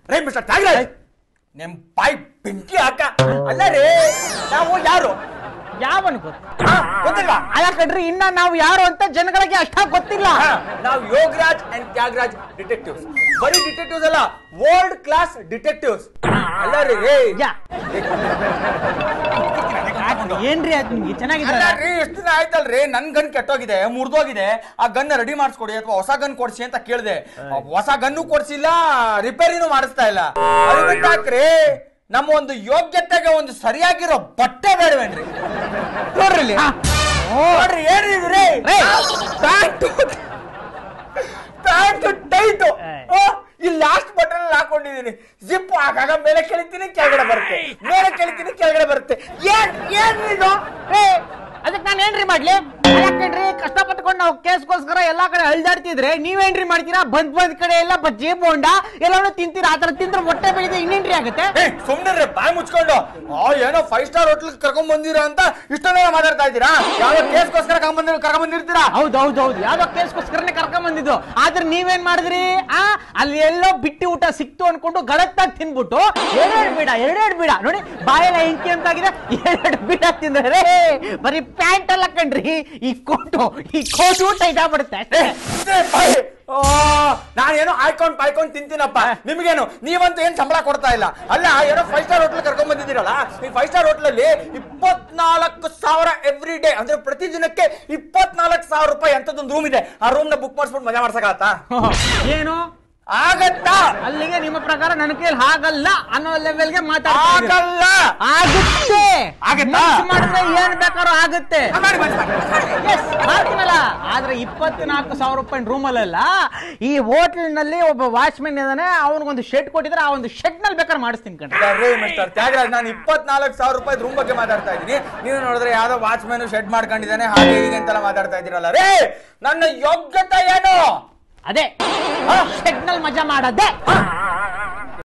ರೇ ಮಿಸ್ಟರ್ ತ್ಯಾಗರಾಜ್ ನಿಮ್ ಬಾಯ್ ಬೆಂಕಿ ಹಾಕ ಅಲ್ಲ ರೇ ನಾವು ಯಾರು ಯಾವನ್ ಗೊತ್ತು ಹಾ, ಗೊತ್ತಿಲ್ವಾ ಅಲ್ಲ ಕಣ್ರಿ ಇನ್ನ ನಾವು ಯಾರು ಅಂತ ಜನಗಳಿಗೆ ಅಷ್ಟಾಗಿ ಗೊತ್ತಿಲ್ಲ ಹಾ, ನಾವು ಯೋಗರಾಜ್ ಅಂಡ್ ತ್ಯಾಗರಾಜ್ ಡಿಟೆಕ್ಟಿವ್ಸ್ ಬರೀ ಡಿಟೆಕ್ಟಿವ್ಸ್ ಅಲ್ಲ ವರ್ಲ್ಡ್ ಕ್ಲಾಸ್ ಡಿಟೆಕ್ಟಿವ್ಸ್ ಅಲ್ಲ ರೀ ರೇ ಯಾ. ಏನ್ರಿ ಅದ್ ನಿಮ್ಗೆ ಅಲ್ಲ ಚೆನ್ನಾಗಿದ್ದಾರೆ ರೀ ಎಷ್ಟು ದಿನ ಆಯ್ತಲ್ರಿ ನನ್ ಗನ್ ಕೆಟ್ಟೋಗಿದೆ ಮುರಿದೋಗಿದೆ ಆ ಗನ್ ರೆಡಿ ಮಾಡಿಸ್ಕೊಡಿ ಅಥವಾ ಹೊಸ ಗನ್ ಕೊಡ್ಸಿ ಅಂತ ಕೇಳಿದೆ ಹೊಸ ಗನ್ನು ಕೊಡ್ಸಿಲ್ಲ ರಿಪೇರಿನೂ ಮಾಡಿಸ್ತಾ ಇಲ್ಲ ಅದು ಬಿಟ್ಟಾಕ್ರಿ ನಮ್ಮ ಒಂದು ಯೋಗ್ಯತೆಗೆ ಒಂದು ಸರಿಯಾಗಿರೋ ಬಟ್ಟೆ ಬೇಡವೇನ್ರಿ ನೋಡ್ರಿ ಇಲ್ಲಿ. ನೋಡ್ರಿ ಏನ್ರಿ ಇದು ರೀ ಪ್ಯಾಂಟು ಪ್ಯಾಂಟು ಟೈಟು ಈ ಲಾಸ್ಟ್ ಬಟನ್ ಹಾಕೊಂಡಿದೀನಿ ಜಿಪ್ ಆಗಾಗ ಮೇಲೆ ಕೆಳಿತೀನಿ ಕೆಳಗಡೆ ಬರುತ್ತೆ ಮೇಲೆ ಕೆಳಿತೀನಿ ಕೆಳಗಡೆ ಬರುತ್ತೆ ಏನ್ ಏನ್ ಇದು ಏ, ಅದಕ್ಕೆ ನಾನು ಏನ್ರಿ ಮಾಡ್ಲಿ ಯಾಕಂಡ್ರಿ ಕಷ್ಟಪಟ್ಕೊಂಡು ನಾವು ಕೇಸ್ಗೋಸ್ಕರ ಎಲ್ಲಾ ಕಡೆ ಅಳ್ದಾಡ್ತಿದ್ರೆ ನೀವೇನ್ರಿ ಮಾಡ್ತೀರಾ ಬಂದ್ ಬಂದ್ ಕಡೆ ಎಲ್ಲ ಬಜ್ಜಿ ಬೋಂಡ ಎಲ್ಲಾನು ತಿಂತೀರಾ ಆತರ ತಿಂದ್ರೆ ಹೊಟ್ಟೆ ಬೆಳೆದ ಇನ್ನೇನ್ರಿ ಆಗುತ್ತೆ ಏ ಸುಮ್ನೆ ಬಾಯಿ ಮುಚ್ಕೊಂಡು ಆ ಏನೋ ಫೈವ್ ಸ್ಟಾರ್ ಹೋಟ್ಲ್ ಕರ್ಕೊಂಡ್ ಬಂದಿರಾ ಅಂತ ಇಷ್ಟೊಂದೇ ಮಾತಾಡ್ತಾ ಇದ್ದೀರಾ ಯಾವ ಕೇಸ್ಗೋಸ್ಕರ ಕರ್ಕೊಂಡ್ ಬಂದಿರ ಕರ್ಕೊಂಡ್ ಬಂದಿರ್ತೀರಾ ಹೌದು ಹೌದು ಹೌದು ಯಾವ್ದೋ ಕೇಸ್ಗೋಸ್ಕರನೇ ಕರ್ಕೊಂಡ್ ಬಂದಿದ್ದು ಆದ್ರೆ ನೀವೇನ್ ಮಾಡಿದ್ರಿ ಆ ಅಲ್ಲಿ ಎಲ್ಲೋ ಬಿಟ್ಟಿ ಊಟ ಸಿಕ್ತು ಅನ್ಕೊಂಡು ಗಡತ್ತಾಗಿ ತಿನ್ಬಿಟ್ಟು ಎರಡೆರಡು ಬೀಡ ಎರಡೆರಡು ಬೀಡ ನೋಡಿ ಬಾಯೆಲ್ಲ ಎಂಕಿ ಅಂತಾಗಿದೆ ಎರಡೆರಡು ಬೀಡ ತಿಂದ್ರೆ ರೇ ಬರೀ ಪ್ಯಾಂಟ್ ಅಲ್ಲ ಕಣ್ರಿ ಈ ಕೋಟು ಈ ಕೋಟು ಟೈಟ್ ಆಗ್ಬಿಡುತ್ತೆ ಏ, ಇದೇ ಬಾಯಿ. ಆ, ನಾನೇನೋ ಆಯ್ಕೊಂಡ್ ಪಾಯ್ಕೊಂಡ್ ತಿಂತೀನಪ್ಪ ನಿಮ್ಗೇನು ನೀವಂತೂ ಏನ್ ಸಂಬಳ ಕೊಡ್ತಾ ಇಲ್ಲ ಅಲ್ಲ ಏನೋ ಫೈವ್ ಸ್ಟಾರ್ ಹೋಟ್ಲ್ ಕರ್ಕೊಂಡ್ ಬಂದಿದ್ದೀರಲ್ಲ ಈ ಫೈವ್ ಸ್ಟಾರ್ ಹೋಟ್ಲಲ್ಲಿ ಇಪ್ಪತ್ನಾಲ್ಕು ಸಾವಿರ ಎವ್ರಿ ಡೇ ಅಂದ್ರೆ ಪ್ರತಿ ದಿನಕ್ಕೆ ಇಪ್ಪತ್ನಾಲ್ಕು ಸಾವಿರ ರೂಪಾಯಿ ಅಂತದೊಂದು ರೂಮ್ ಇದೆ ಆ ರೂಮ್ ನ ಬುಕ್ ಮಾಡಿಸ್ಬಿಟ್ಟು ಮಜಾ ಮಾಡ್ಸಕತ್ತಾ ಏನು ಆಗತ್ತಾ ಅಲ್ಲಿಗೆ ನಿಮ್ಮ ಪ್ರಕಾರ ನನ್ನ ಕೈಯಲ್ಲಿ ಹಾಗಲ್ಲ ಅನ್ನೋ ಲೆವೆಲ್ಗೆ ಮಾತಾಡ್ತಾ ಆಗಲ್ಲ ಆಗುತ್ತೆ ಆಗತ್ತಾ? ಮನ್ಸ್ ಮಾಡಿದ್ರೆ ಏನ್ ಬೇಕಾದ್ರೂ ಆಗುತ್ತೆ ಆ, ಮಾಡಿ ಮಾಡಿ ಮಾಡಿ, ಮಾಡಿ. Yes, ಮಾಡ್ತೀನಲ್ಲ ಆದ್ರೆ ಇಪ್ಪತ್ನಾಲ್ಕು ಸಾವಿರ ರೂಪಾಯಿ ರೂಮಲ್ಲ ಈ ಹೋಟೆಲ್ ನಲ್ಲಿ ಒಬ್ಬ ವಾಚ್ಮೆನ್ ಇದಾನೆ ಅವನಿಗೊಂದು ಶೆಡ್ ಕೊಟ್ಟಿದ್ರೆ ಆ ಒಂದು ಶೆಡ್ ನಲ್ಲಿ ಬೇಕಾದ್ರೆ ಮಾಡಿಸ್ತೀನಿ ಕಣ್ರಿ ರೇ ಮಿಸ್ಟರ್ ತ್ಯಾಗರಾಜ್ ನಾನು ಇಪ್ಪತ್ನಾಲ್ಕು ಸಾವಿರ ರೂಪಾಯಿ ರೂಮ್ ಬಗ್ಗೆ ಮಾತಾಡ್ತಾ ಇದ್ದೀನಿ ನೀವು ನೋಡಿದ್ರೆ ಯಾವ್ದೋ ವಾಚ್ಮ್ಯಾನ್ ಶೆಡ್ ಮಾಡ್ಕೊಂಡಿದ್ದಾನೆ ಹಾಗೆ ಹೀಗೆ ಅಂತೆಲ್ಲ ಮಾತಾಡ್ತಾ ಇದ್ದೀರಲ್ಲ ರೇ ನನ್ನ ಯೋಗ್ಯತೆ ಏನು ಅದೇ ಶೆಡ್ ನಲ್ಲಿ ಮಜಾ ಮಾಡದೆ